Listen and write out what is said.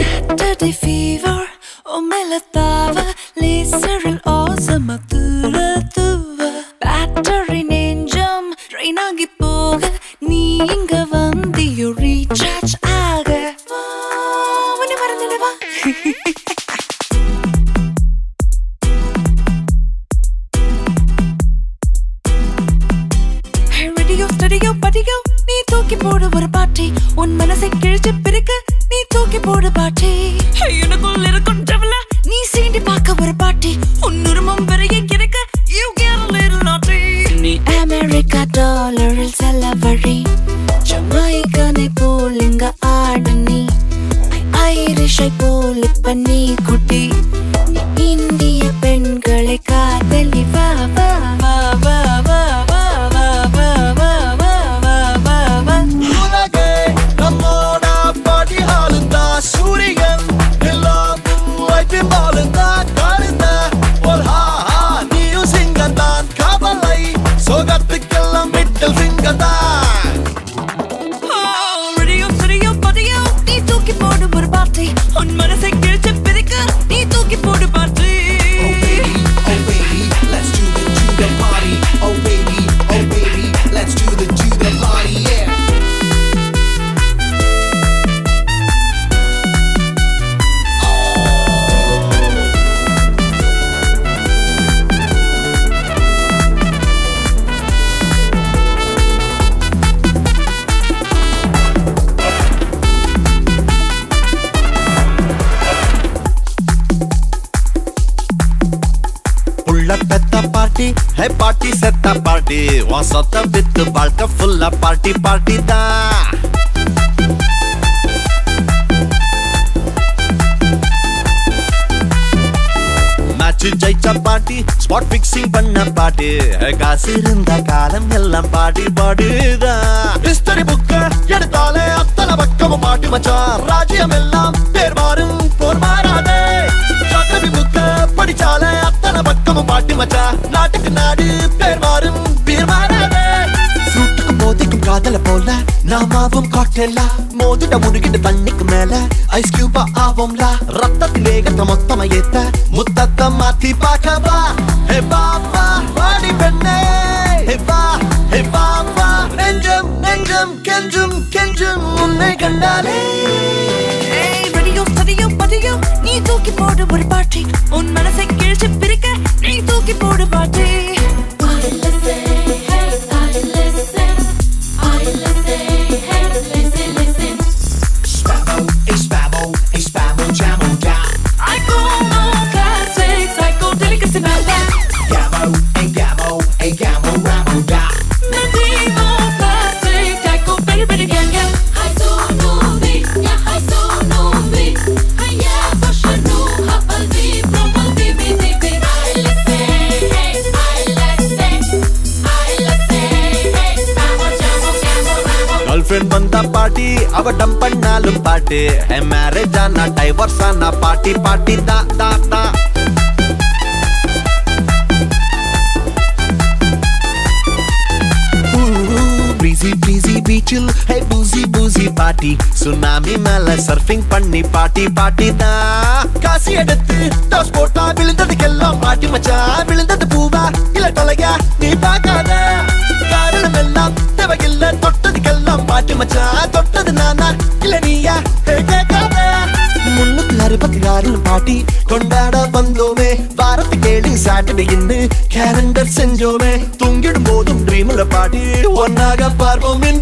Saturday fever உம்மெலத்தாவ லேசரில் ஓசம தூர தூவ battery நெஞ்சம் ட்ரெயின் ஆகி போக நீ இங்க வந்தியோ ரீசார்ஜ் ஆக வா, உன்னை மறந்துடு வா ரெடியோ ஸ்டடியோ படியோ நீ தூக்கி போடு ஒரு பாட்டி உன் மனசை கிழிச்சு பிறக்க நீ தூக்கி போடு பாட்டி எனக்குள் இருக்கும் டெவல நீ சீண்டி பார்க்க ஒரு பாட்டி உன் உருமம் பெரிய கிடைக்க you get a little naughty நீ அமெரிக்கா டாலரில் செல்ல வழி ஜமாய்கனை போல் இங்க ஆடு நீ ஐரிஷை போல் இப்ப நீ குட்டி நீ இந்திய பெண்களை காதலி வா வா வா வா வா வா வா வா வா வா வா வா வா உலகே நம்மோட பாட்டி ஆளுந்தா சூரியன் எல்லாமும் வைப்பின் பாலுந்தா காணுந்த ஒரு ஹா ஹா நீயும் சிங்கந்தான் கவலை சோகத்துக்கெல்லாம் விட்டல் சிங்கந்தான் ரெடியோ சரியோ பதியோ நீ தூக்கி போடு ஒரு பாட்டி உன் மனசை கிழிச்சு பிரிக்க நீ தூக்கி போடு பாட்டி Oh baby, oh baby, let's do the do the party. Oh baby, oh baby, let's do the do the party. Yeah. புள்ள பெத்த பார்ட்டி ஹே பார்ட்டி செத்த பார்ட்டி உன் சொத்த வித்து வாழ்க்கை ஃபுல்லா பார்ட்டி பார்ட்டி தான் மேட்ச் ஜெயிச்ச பாட்டி ஸ்பாட் பிக்சிங் பண்ண பாட்டி காசு இருந்த காலம் எல்லாம் பாடி பாடிதான் ஹிஸ்டரி புக்க எடுத்தாலே அத்தனை பக்கமும் மாட்டி மச்சான் ராஜ்யம் எல்லாம் பேர் மாறும் போர் மாறாதே ஜாகிரபி புக்க படிச்சாலே அத்தனை பக்கமும் மாட்டி மச்சான் நாட்டுக்கு நாடு பேர் மாறும் பேர் மாறாதே ஃப்ரூட்டுக்கு மோதிக்கும் காதல போல நாமாவும் காட்டலா மோதிட முருகிட்டு தண்ணிக்கு மேல ஐஸ் கியூபா ஆவோம்ல ரத்தத்தின் வேகத்தை மொத்தமா ஏத்த முத்தத்தை மாத்தி பார்க்கவா ஹே பாப்பா பாடி பெண்ணே ஹே வா ஹே பாப்பா நெஞ்சம் நெஞ்சம் கெஞ்சும் கெஞ்சும் உன்னை கண்டாலே ரெடியோ சரியோ பதியோ நீ தூக்கி போடு ஒரு பாட்டி உன் மனசை கிழிச்சு பிரிக்க நீ தூக்கி போடு பாட்டி Spamo, e spamo, e spamo, jamo, ga I call no classic psychedelic semana Gamo, e gamo, e gamo, ramo, ga Medimo classic taco very very gang gang girl friend வந்தா பாட்டி அவ டம் பண்ணாலும் பாட்டு மேரேஜ் ஆனா டைவர்ஸ் ஆனா பாட்டி பாட்டி தான் தான் தான் ப்ரீசி ப்ரீசி பீச்சில் ஹே பூசி பூசி பாட்டி சுனாமி மேல சர்ஃபிங் பண்ணி பாட்டி பாட்டி தான் காசி எடுத்து டாஸ் போட்டா விழுந்ததுக்கெல்லாம் பாட்டி மச்சான் விழுந்தது பூவா இல்ல தொலையா நீ பார்க்காத காரணம் எல்லாம் தேவையில்ல தொட்டதுக்கெல்லாம் பாட்டி மச்சான் தொட்டது நானா இல்ல நீயா ஹே, கேட்காத முன்னூத்தி அறுபத்தி ஆறுல பாட்டி கொண்டாட வந்தோமே வாரத்துக்கு ஏழு சாட்டர்டே இன்னு கேலண்டர் செஞ்சோமே தூங்கிடும் போதும் ட்ரீம்ல பாட்டி ஒன்னாக பார்ப்போம் இன்று